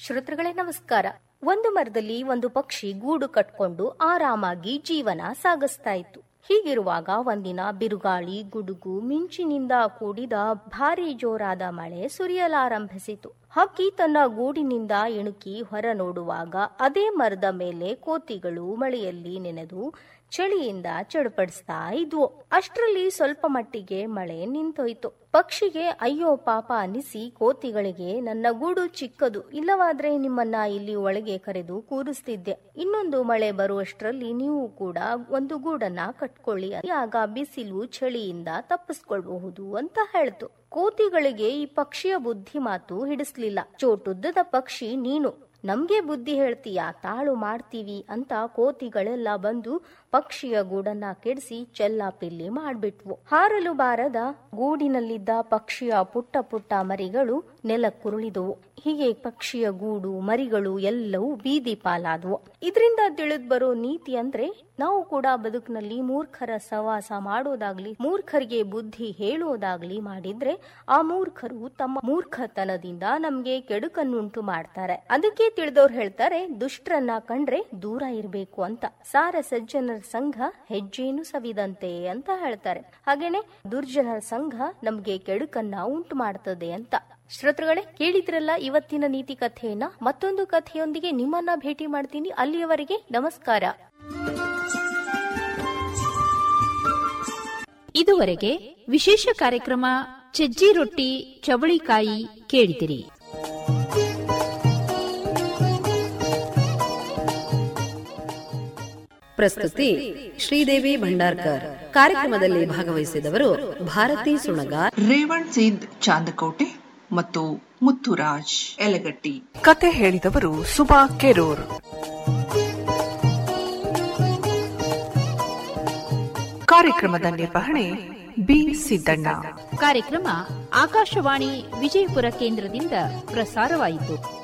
ಶ್ರೋತೃಗಳೇ ನಮಸ್ಕಾರ ಒಂದು ಮರದಲ್ಲಿ ಒಂದು ಪಕ್ಷಿ ಗೂಡು ಕಟ್ಕೊಂಡು ಆರಾಮಾಗಿ ಜೀವನ ಸಾಗಿಸ್ತಾ ಇತ್ತು ಹೀಗಿರುವಾಗ ಒಂದಿನ ಬಿರುಗಾಳಿ ಗುಡುಗು ಮಿಂಚಿನಿಂದ ಕೂಡಿದ ಭಾರಿ ಜೋರಾದ ಮಳೆ ಸುರಿಯಲಾರಂಭಿಸಿತು ಹಕ್ಕಿ ತನ್ನ ಗೂಡಿನಿಂದ ಇಣುಕಿ ಹೊರ ನೋಡುವಾಗ ಅದೇ ಮರದ ಮೇಲೆ ಕೋತಿಗಳು ಮಳೆಯಲ್ಲಿ ನೆನೆದು ಚಳಿಯಿಂದ ಚಡಪಡಿಸ್ತಾ ಇದ್ವು ಅಷ್ಟರಲ್ಲಿ ಸ್ವಲ್ಪ ಮಟ್ಟಿಗೆ ಮಳೆ ನಿಂತೋಯ್ತು ಪಕ್ಷಿಗೆ ಅಯ್ಯೋ ಪಾಪ ಅನಿಸಿ ಕೋತಿಗಳಿಗೆ ನನ್ನ ಗೂಡು ಚಿಕ್ಕದು ಇಲ್ಲವಾದ್ರೆ ನಿಮ್ಮನ್ನ ಇಲ್ಲಿ ಒಳಗೆ ಕರೆದು ಕೂರಿಸ್ತಿದ್ದೆ ಇನ್ನೊಂದು ಮಳೆ ಬರುವಷ್ಟರಲ್ಲಿ ನೀವು ಕೂಡ ಒಂದು ಗೂಡನ್ನ ಕಟ್ಕೊಳ್ಳಿ ಆಗ ಬಿಸಿಲು ಚಳಿಯಿಂದ ತಪ್ಪಿಸ್ಕೊಳ್ಬಹುದು ಅಂತ ಹೇಳ್ತು ಕೋತಿಗಳಿಗೆ ಈ ಪಕ್ಷಿಯ ಬುದ್ಧಿ ಮಾತು ಹಿಡಿಸ್ಲಿಲ್ಲ ಚೋಟುದ್ದದ ಪಕ್ಷಿ ನೀನು ನಮ್ಗೆ ಬುದ್ಧಿ ಹೇಳ್ತೀಯಾ ತಾಳು ಮಾಡ್ತೀವಿ ಅಂತ ಕೋತಿಗಳೆಲ್ಲ ಬಂದು ಪಕ್ಷಿಯ ಗೂಡನ್ನ ಕೆಡಿಸಿ ಚೆಲ್ಲಾಪಿಲ್ಲಿ ಮಾಡ್ಬಿಟ್ವು ಹಾರಲು ಬಾರದ ಗೂಡಿನಲ್ಲಿದ್ದ ಪಕ್ಷಿಯ ಪುಟ್ಟ ಪುಟ್ಟ ಮರಿಗಳು ನೆಲಕ್ಕುರುಳಿದವು ಹೀಗೆ ಪಕ್ಷಿಯ ಗೂಡು ಮರಿಗಳು ಎಲ್ಲವೂ ಬೀದಿ ಪಾಲಾದವು ಇದರಿಂದ ತಿಳಿದ್ ಬರೋ ನೀತಿ ಅಂದ್ರೆ ನಾವು ಕೂಡ ಬದುಕಿನಲ್ಲಿ ಮೂರ್ಖರ ಸವಾಸ ಮಾಡೋದಾಗ್ಲಿ ಮೂರ್ಖರಿಗೆ ಬುದ್ಧಿ ಹೇಳೋದಾಗ್ಲಿ ಮಾಡಿದ್ರೆ ಆ ಮೂರ್ಖರು ತಮ್ಮ ಮೂರ್ಖತನದಿಂದ ನಮ್ಗೆ ಕೆಡುಕನ್ನುಂಟು ಮಾಡ್ತಾರೆ ಅದಕ್ಕೆ ತಿಳಿದವ್ರು ಹೇಳ್ತಾರೆ ದುಷ್ಟರನ್ನ ಕಂಡ್ರೆ ದೂರ ಇರಬೇಕು ಅಂತ ಸಾರ ಸಜ್ಜನರ ಸಂಘ ಹೆಜ್ಜೇನು ಸವಿದಂತೆ ಅಂತ ಹೇಳ್ತಾರೆ ಹಾಗೇನೆ ದುರ್ಜನರ ಸಂಘ ನಮ್ಗೆ ಕೆಡುಕನ್ನ ಉಂಟು ಮಾಡ್ತದೆ ಅಂತ ಶ್ರೋತೃಗಳೇ ಕೇಳಿದ್ರಲ್ಲ ಇವತ್ತಿನ ನೀತಿ ಕಥೆಯನ್ನ ಮತ್ತೊಂದು ಕಥೆಯೊಂದಿಗೆ ನಿಮ್ಮನ್ನ ಭೇಟಿ ಮಾಡ್ತೀನಿ ಅಲ್ಲಿಯವರೆಗೆ ನಮಸ್ಕಾರ ಇದುವರೆಗೆ ವಿಶೇಷ ಕಾರ್ಯಕ್ರಮ ಸಜ್ಜಿ ರೊಟ್ಟಿ ಚವಳಿಕಾಯಿ ಕೇಳಿದಿರಿ ಪ್ರಸ್ತುತಿ ಶ್ರೀದೇವಿ ಭಂಡಾರ್ಕರ್ ಕಾರ್ಯಕ್ರಮದಲ್ಲಿ ಭಾಗವಹಿಸಿದವರು ಭಾರತಿ ಸುಣಗಾರ್ ರೇವಣ್ ಸಿದ್ ಚಾಂದಕೋಟೆ ಮತ್ತು ಮುತ್ತುರಾಜ್ ಯಲಗಟ್ಟಿ ಕತೆ ಹೇಳಿದವರು ಸುಬಾ ಕೆರೂರ್ ಕಾರ್ಯಕ್ರಮದ ನಿರ್ವಹಣೆ ಬಿ ಸಿದ್ದಣ್ಣ ಕಾರ್ಯಕ್ರಮ ಆಕಾಶವಾಣಿ ವಿಜಯಪುರ ಕೇಂದ್ರದಿಂದ ಪ್ರಸಾರವಾಯಿತು